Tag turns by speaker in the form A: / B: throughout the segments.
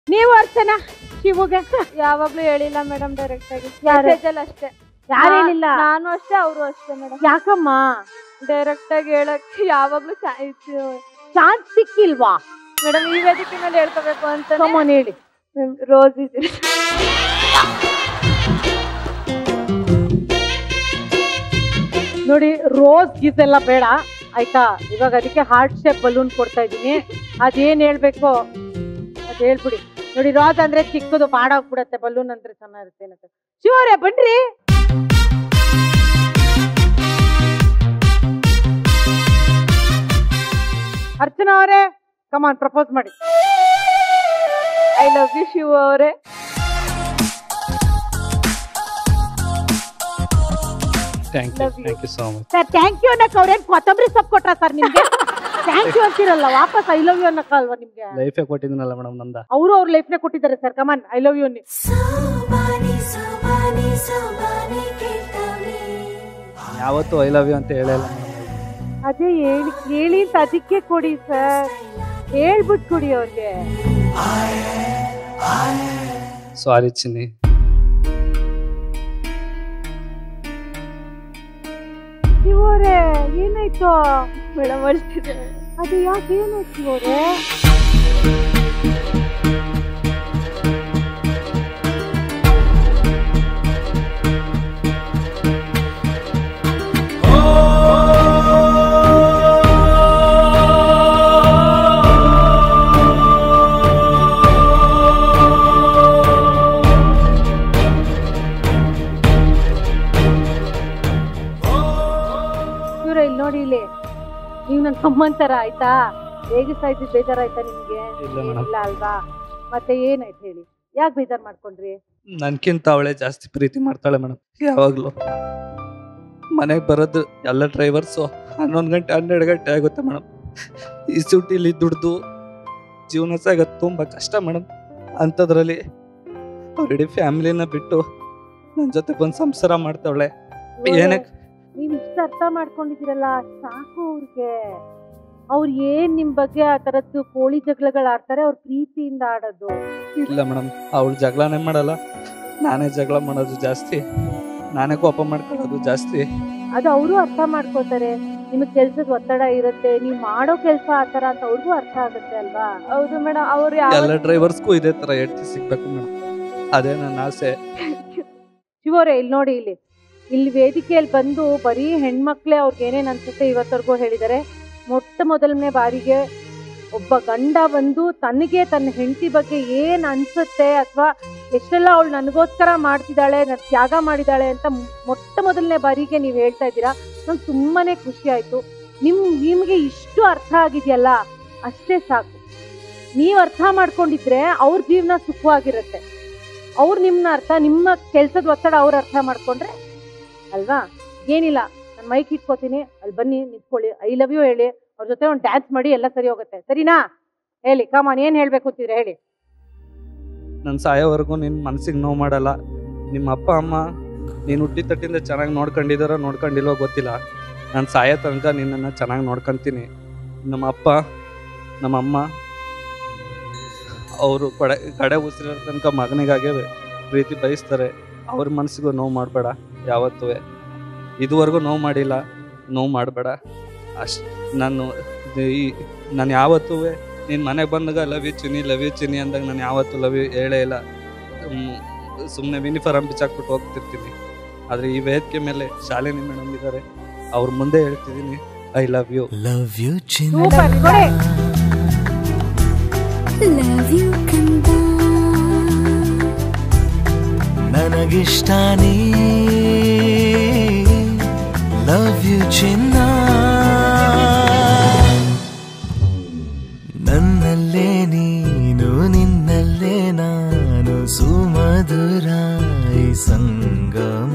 A: ನೀವು ಅರ್ಚನಾ ಶಿವುಗೆ
B: ಯಾವಾಗ್ಲೂ ಹೇಳಿಲ್ಲ ಮೇಡಮ್ ಡೈರೆಕ್ಟ್ ಆಗಿ
A: ಯಾರು?
B: ಮೆಸೇಜ್ ಅಲ್ಲಿ ಅಷ್ಟೇ
A: ಯಾರು ಹೇಳಿಲ್ಲ
B: ನಾನು ಅಷ್ಟೇ ಅವರು ಅಷ್ಟೇ ಮೇಡಮ್
A: ಯಾಕಮ್ಮ
B: ಡೈರೆಕ್ಟ್ ಆಗಿ ಹೇಳಕ್ ಯಾವಾಗ್ಲೂ
A: ಚಾನ್ಸ್ ಸಿಕ್ಕಿಲ್ವಾ
B: ಮೇಡಮ್ ಈ ವೇದಿಕೆ ಮೇಲೆ ಹೇಳ್ಕೋಬೇಕು ಅಂತ
A: ಕಮನ್ ಹೇಳಿ
B: ರೋಸ್ ಇದೆ
A: ನೋಡಿ ರೋಸ್ ಗೀಸ್ ಎಲ್ಲ ಬೇಡ ಆಯ್ತಾ ಇವಾಗ ಅದಕ್ಕೆ ಹಾರ್ಟ್ ಶೇಪ್ ಬಲೂನ್ ಕೊಡ್ತಾ ಇದ್ದೀನಿ ಅದೇನ್ ಹೇಳ್ಬೇಕು ಅದ್ ಹೇಳ್ಬಿಡಿ ನೋಡಿ ರೋಸ್ ಅಂದ್ರೆ ಚಿಕ್ಕದು ಬಾಡಾಗ್ಬಿಡತ್ತೆ ಬಲೂನ್ ಅಂದ್ರೆ ಚೆನ್ನಾಗಿರುತ್ತೆ ಏನಂತ ಶಿವರೇ ಬನ್ರಿ ಅರ್ಚನಾ ಅವರೇ ಕಮಾನ್ ಪ್ರಪೋಸ್ ಮಾಡಿ
B: ಐ ಲವ್ ಯು ಶಿವ ಅವರೇ
C: thank you
B: Love you.
C: Thank you so much
A: sir thank you ಅನ್ನಕ್ ಅವ್ರೇನ್ ಕೊತ್ತಂಬರಿ ಸೊಪ್ಪು ಕೊಟ್ರ ಸರ್ ನಿಮ್ಗೆ ಥ್ಯಾಂಕ್ ಯು ಅಂತಿರಲ್ಲ ವಾಪಸ್ ಐ ಲವ್ ಯು ಅನ್ನಕ್ಕ ಅಲ್ವಾ ನಿಮ್ಗೆ
C: ಲೈಫೇ ಕೊಟ್ಟಿದ್ದೀನಲ್ಲ ಮೇಡಮ್ ನಂದ
A: ಅವರು ಅವ್ರ ಲೈಫ್ನೇ ಕೊಟ್ಟಿದ್ದಾರೆ sir come on I love you ಅನ್ನಿ
D: ಸೋಬಾನೆ ಸೋಬಾನೆ ಸೋಬಾನೆ ಕೇಳ್ತಾನೆ
C: ಯಾವತ್ತೂ ಐ ಲವ್ ಯು ಅಂತ ಹೇಳಿಲ್ಲ ಮೇಡಮ್
A: ಅದೇ ಹೇಳಿ ಹೇಳಿ ಅಂತ ಅದಕ್ಕೆ ಕೊಡಿ ಸರ್ ಹೇಳ್ಬಿಟ್ಟು ಕೊಡಿ ಅವ್ರಿಗೆ
C: ಸಾರಿ ಚಿನ್ನಿ
A: ಶಿವರೇ ಏನಾಯ್ತು
B: ಮೇಡಮ್ ಅಳ್ತಿದೆ
A: ಅದು ಯಾಕೆ ಏನಾಯ್ತು ಶಿವರೇ ಶಿವರ ಇಲ್ಲಿ ನೋಡಿ ಇಲ್ಲಿ ನೀವು ನನ್ ತಮ್ಮಂತರ ಆಯ್ತಾ ರೇಗಿಸ್ತಾಯ್ತು ಬೇಜಾರಾಯ್ತಾ ನಿಮ್ಗೆ
C: ಇಲ್ಲ ಮೇಡಮ್
A: ಇಲ್ಲ ಅಲ್ವಾ ಮತ್ತೆ ಏನಾಯ್ತು ಹೇಳಿ ಯಾಕೆ ಬೇಜಾರ್ ಮಾಡ್ಕೊಂಡ್ರಿ
C: ನನ್ಕಿಂತ ಅವಳೇ ಜಾಸ್ತಿ ಪ್ರೀತಿ ಮಾಡ್ತಾಳೆ ಮೇಡಮ್ ಯಾವಾಗಲೂ ಮನೆಗೆ ಬರೋದು ಎಲ್ಲ ಡ್ರೈವರ್ಸು ಹನ್ನೊಂದು ಗಂಟೆ ಹನ್ನೆರಡು ಗಂಟೆ ಆಗುತ್ತೆ ಮೇಡಮ್ ಈ ಸುಟ್ಟಿಲಿ ದುಡ್ದು ಜೀವನ ಸಾಗೋದು ತುಂಬ ಕಷ್ಟ ಮೇಡಮ್ ಅಂಥದ್ರಲ್ಲಿ ಅವ್ರಿಡೀ ಫ್ಯಾಮಿಲಿನ ಬಿಟ್ಟು ನನ್ನ ಜೊತೆ ಬಂದು ಸಂಸಾರ ಮಾಡ್ತಾವಳೆ ಏನಕ್ಕೆ
A: ನೀವ್ ಇಷ್ಟ ಅರ್ಥ ಮಾಡ್ಕೊಂಡಿದ್ದೀರಲ್ಲ ಸಾಕು ಅವ್ರಿಗೆ ಅವ್ರು ಏನ್ ನಿಮ್ ಬಗ್ಗೆ ಆ ತರದ್ದು ಕೋಳಿ ಜಗಳಗಳು ಆಡ್ತಾರೆ ಅವ್ರ ಪ್ರೀತಿಯಿಂದ ಆಡೋದು
C: ಇಲ್ಲ ಮೇಡಮ್ ಅವಳು ಜಗಳನೇ ಮಾಡಲ್ಲ ನಾನೇ ಜಗಳ ಮಾಡೋದು ಜಾಸ್ತಿ ನಾನೇ ಕೋಪ ಮಾಡ್ಕೊಳ್ಳೋದು ಜಾಸ್ತಿ
A: ಅದು ಅವರು ಅರ್ಥ ಮಾಡ್ಕೋತಾರೆ ನಿಮಗ್ ಕೆಲ್ಸದ ಒತ್ತಡ ಇರುತ್ತೆ ನೀವ್ ಮಾಡೋ ಕೆಲ್ಸ ಆತರ ಅಂತ ಅವ್ರಿಗೂ ಅರ್ಥ ಆಗುತ್ತೆ ಅಲ್ವಾ
B: ಹೌದು ಮೇಡಮ್ ಅವ್ರು
C: ಎಲ್ಲ ಡ್ರೈವರ್ಸ್ಗೂ ಇದೇ ತರ ಹೆಂಡತಿ ಸಿಗ್ಬೇಕು ಮೇಡಮ್ ಅದೇ ನನ್ನ ಆಸೆ
A: ಶಿವರೇ ಇಲ್ಲಿ ನೋಡಿ ಇಲ್ಲಿ ಇಲ್ಲಿ ವೇದಿಕೆಯಲ್ಲಿ ಬಂದು ಬರೀ ಹೆಣ್ಮಕ್ಳೇ ಅವ್ರಿಗೆ ಏನೇನ್ ಅನ್ಸುತ್ತೆ ಇವತ್ತವರೆಗೂ ಹೇಳಿದ್ದಾರೆ ಮೊಟ್ಟ ಮೊದಲನೇ ಬಾರಿಗೆ ಒಬ್ಬ ಗಂಡ ಬಂದು ತನಗೆ ತನ್ನ ಹೆಂಡತಿ ಬಗ್ಗೆ ಏನ್ ಅನ್ಸುತ್ತೆ ಅಥವಾ ಎಷ್ಟೆಲ್ಲ ಅವಳು ನನಗೋಸ್ಕರ ಮಾಡ್ತಿದ್ದಾಳೆ ನನ್ ತ್ಯಾಗ ಮಾಡಿದಾಳೆ ಅಂತ ಮೊಟ್ಟ ಮೊದಲನೇ ಬಾರಿಗೆ ನೀವು ಹೇಳ್ತಾ ಇದ್ದೀರಾ ನಂಗೆ ತುಂಬಾನೇ ಖುಷಿ ಆಯ್ತು ನಿಮ್ ನಿಮ್ಗೆ ಇಷ್ಟು ಅರ್ಥ ಆಗಿದೆಯಲ್ಲ ಅಷ್ಟೇ ಸಾಕು ನೀವು ಅರ್ಥ ಮಾಡ್ಕೊಂಡಿದ್ರೆ ಅವ್ರ ಜೀವನ ಸುಖವಾಗಿರುತ್ತೆ ಅವ್ರು ನಿಮ್ನ ಅರ್ಥ ನಿಮ್ಮ ಕೆಲ್ಸದ ಒತ್ತಡ ಅವ್ರು ಅರ್ಥ ಮಾಡ್ಕೊಂಡ್ರೆ ಅಲ್ವಾ ಏನಿಲ್ಲ ನಾನು ಮೈಕ್ ಇಟ್ಕೋತೀನಿ ಅಲ್ಲಿ ಬನ್ನಿ ನಿಂತ್ಕೊಳ್ಳಿ ಐ ಲವ್ ಯು ಹೇಳಿ ಅವ್ರ ಜೊತೆ ಒಂದು ಡ್ಯಾನ್ಸ್ ಮಾಡಿ ಎಲ್ಲ ಸರಿ ಹೋಗುತ್ತೆ ಸರಿನಾ ಹೇಳಿ ಕಮಾನ್ ಏನ್ ಹೇಳ್ಬೇಕು ಅಂತಿದ್ರೆ ಹೇಳಿ
C: ನನ್ನ ಸಾಯೋವರೆಗೂ ನಿನ್ನ ಮನಸ್ಸಿಗೆ ನೋವು ಮಾಡಲ್ಲ ನಿಮ್ಮ ಅಪ್ಪ ಅಮ್ಮ ನೀನು ಹುಟ್ಟಿ ತಟ್ಟಿಂದ ಚೆನ್ನಾಗಿ ನೋಡ್ಕೊಂಡಿದಾರೋ ನೋಡ್ಕೊಂಡಿಲ್ವೋ ಗೊತ್ತಿಲ್ಲ ನಾನು ಸಾಯೋ ತನಕ ನಿನ್ನನ್ನು ಚೆನ್ನಾಗಿ ನೋಡ್ಕೊಂತೀನಿ ನಮ್ಮ ಅಪ್ಪ ನಮ್ಮ ಅಮ್ಮ ಅವರು ಕಡೆ ಕಡೆ ಉಸಿರೋ ತನಕ ಮಗನಿಗಾಗೆ ಪ್ರೀತಿ ಬಯಸ್ತಾರೆ ಅವ್ರ ಮನಸ್ಸಿಗೂ ನೋವು ಮಾಡಬೇಡ ಯಾವತ್ತೂ ಇದುವರೆಗೂ ನೋವು ಮಾಡಿಲ್ಲ ನೋವು ಮಾಡಬೇಡ ಅಷ್ಟು ನಾನು ಈ ನಾನು ಯಾವತ್ತೂ ನೀನು ಮನೆಗೆ ಬಂದಾಗ ಲವ್ ಯು ಚಿನಿ ಲವ್ ಯು ಚಿನಿ ಅಂದಾಗ ನಾನು ಯಾವತ್ತೂ ಲವ್ ಯು ಹೇಳೇ ಇಲ್ಲ ಸುಮ್ಮನೆ ಯೂನಿಫಾರ್ಮ್ ಬಿಚ್ಚಾಕ್ಬಿಟ್ಟು ಹೋಗ್ತಿರ್ತೀನಿ ಆದರೆ ಈ ವೇದಿಕೆ ಮೇಲೆ ಶಾಲಿನಿ ಮೇಡಮ್ ಇದ್ದಾರೆ ಅವ್ರ ಮುಂದೆ ಹೇಳ್ತಿದ್ದೀನಿ I love you
E: love you ಚಿನ್ನ
A: ಸೂಪರ್ ಕೊಡಿ
D: ಲವ್ ಯು ಕಂದ
E: ನನಗಿಷ್ಟ ನೀ ಲವ್ ಯು ಚಿನ್ನ ನನ್ನಲ್ಲೇ ನೀನು ನಿನ್ನಲ್ಲೇ ನಾನು ಸುಮಧುರ ಈ ಸಂಗಮ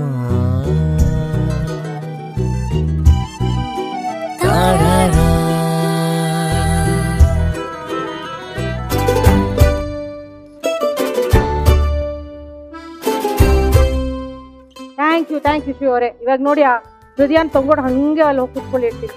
E: ತಾರಾರಾ.
A: Thank you thank you Shiva ಅವರೇ ಇವಾಗ ನೋಡಿ ಆ ಹೃದಯನ್ ತಗೊಂಡು ಹಂಗೆ ಅಲ್ಲಿ ಹೋಗಿ ಕುತ್ಕೊಳ್ಳಿ ಇರ್ತೀನಿ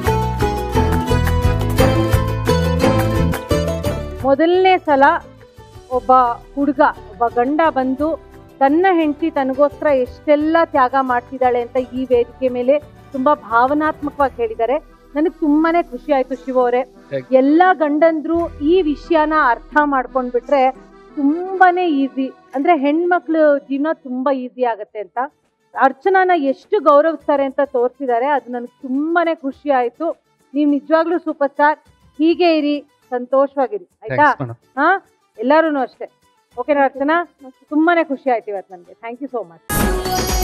A: ಮೊದಲನೇ ಸಲ ಒಬ್ಬ ಹುಡುಗ ಒಬ್ಬ ಗಂಡ ಬಂದು ತನ್ನ ಹೆಂಡತಿ ತನಗೋಸ್ಕರ ಎಷ್ಟೆಲ್ಲ ತ್ಯಾಗ ಮಾಡ್ತಿದ್ದಾಳೆ ಅಂತ ಈ ವೇದಿಕೆ ಮೇಲೆ ತುಂಬಾ ಭಾವನಾತ್ಮಕವಾಗಿ ಹೇಳಿದ್ದಾರೆ ನನಗೆ ತುಂಬಾನೇ ಖುಷಿ ಆಯ್ತು ಶಿವ ಅವರೇ
C: Thank
A: ಎಲ್ಲಾ ಗಂಡಂದ್ರು ಈ ವಿಷಯನ ಅರ್ಥ ಮಾಡ್ಕೊಂಡ್ಬಿಟ್ರೆ ತುಂಬಾನೇ ಈಸಿ ಅಂದ್ರೆ ಹೆಣ್ಮಕ್ಳು ಜೀವನ ತುಂಬಾ ಈಸಿ ಆಗತ್ತೆ ಅಂತ ಅರ್ಚನಾನ ಎಷ್ಟು ಗೌರವಿಸ್ತಾರೆ ಅಂತ ತೋರಿಸಿದ್ದಾರೆ ಅದು ನನಗೆ ತುಂಬಾನೇ ಖುಷಿ ಆಯ್ತು ನೀವು ನಿಜವಾಗ್ಲೂ ಸೂಪರ್ ಸ್ಟಾರ್ ಹೀಗೆ ಇರಿ ಸಂತೋಷವಾಗಿರಿ ಆಯ್ತಾ
C: ಥ್ಯಾಂಕ್ಸ್ ಮೇಡಮ್
A: ಹಾ ಎಲ್ಲಾರು ಅಷ್ಟೇ ಓಕೆನಾ ಅರ್ಚನಾ ತುಂಬಾನೇ ಖುಷಿ ಆಯ್ತು ಇವತ್ತು ನನಗೆ ಥ್ಯಾಂಕ್ ಯು ಸೋ ಮಚ್